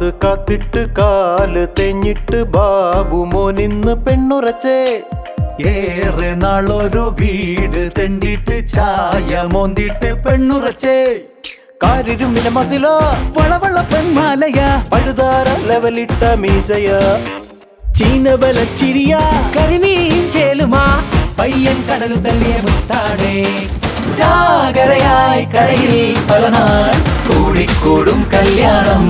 കാത്ത് കാത്തിട്ട് കാല് തെഞ്ഞിട്ട് ബാബു മോനിന്ന് പെണ്ണുറച്ചേ ഏറെ നാളൊരു വീട് തെണ്ടിട്ട് ചായ മോന്തിട്ട് പെണ്ണുറച്ചേ കാരിരുമ്പിലെ മസില വളവള പെൺമാലയ പഴുതാര ലെവലിട്ട മീസയ ചീനബല ചിരിയ കരിമീൻ ചേലുമാ പയ്യൻ കടലു തള്ളിയ മുത്താടേ ചാകരയായി കരയിൽ പല നാൾ കൂടിക്കൂടും കല്യാണം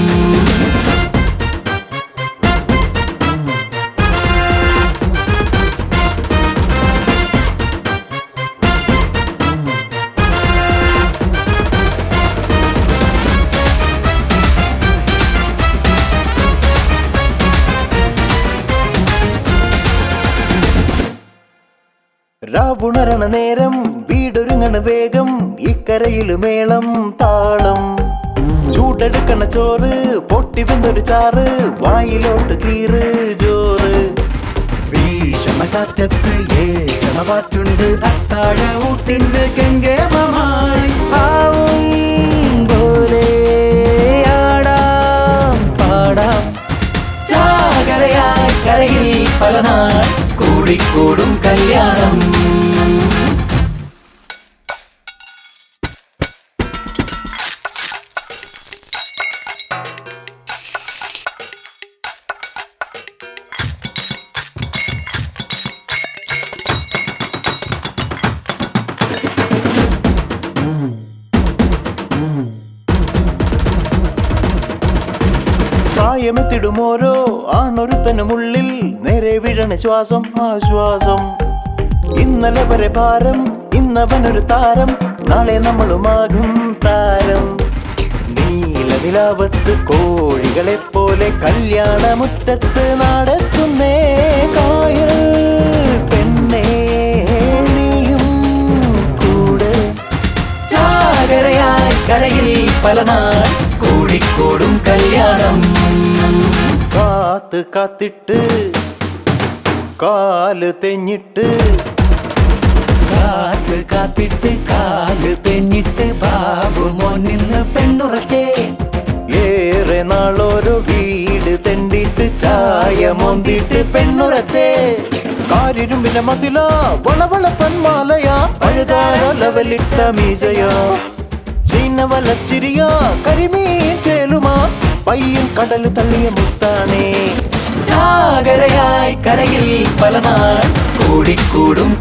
രാവുണരണ നേരം വീടൊരുങ്ങണ വേഗം ഇക്കരയില് മേളം താളം ചൂടെടുക്കണ ചോറ് പൊട്ടി വെന്തൊരു ചാറ് വായിലോട്ട് കീറ് ജോറ് ഭീഷണ കാറ്റത്ത് ഏഷണ പാറ്റുണ്ട് അത്താഴ ഊട്ടിണ്ട് കെങ്കേമമായി ആവും പോലെ ആടാം പാടാം ചാകരയായി കരയിൽ പല നാൾ കൂടിക്കൂടും കല്യാണം പ്രായമെത്തിടും ഓരോ ആണൊരുത്തനുമുള്ളിൽ നേരെ വീഴണ ശ്വാസം ആശ്വാസം ഇന്നലെ വരെ ഭാരം ഇന്നവനൊരു താരം നാളെ നമ്മളുമാകും താരം നീലനിലാവത്ത് കോഴികളെ പോലെ കല്യാണമുറ്റത്ത് നാടെത്തുന്നേ കായൽ പെണ്ണേ നീയും കൂടെ ചാകരയായി കരയിൽ പല നാൾ കൂടിക്കൂടും കല്യാണം കാത്ത് കാത്തിട്ട് കാല് തെഞ്ഞിട്ട് കാത്ത് കാത്തിട്ട് കാല് തെഞ്ഞിട്ട് ബാബു മോനിന്ന് പെണ്ണുറച്ചേ ഏറെ നാളോരോ വീട് തെണ്ടിട്ട് ചായ മോന്തിട്ട് പെണ്ണുറച്ചേ കാരിരുമ്പിലെ മസില വളവള പന്മാലയ പഴുതാര ലവലിട്ട മീസയ ചീനവല ചിരിയ കരിമീൻ ചേലുമാ പയ്യൻ കടല് തള്ളിയ മുത്താണേ ചാകരയായി കരയിൽ പല നാൾ കൂടിക്കൂടും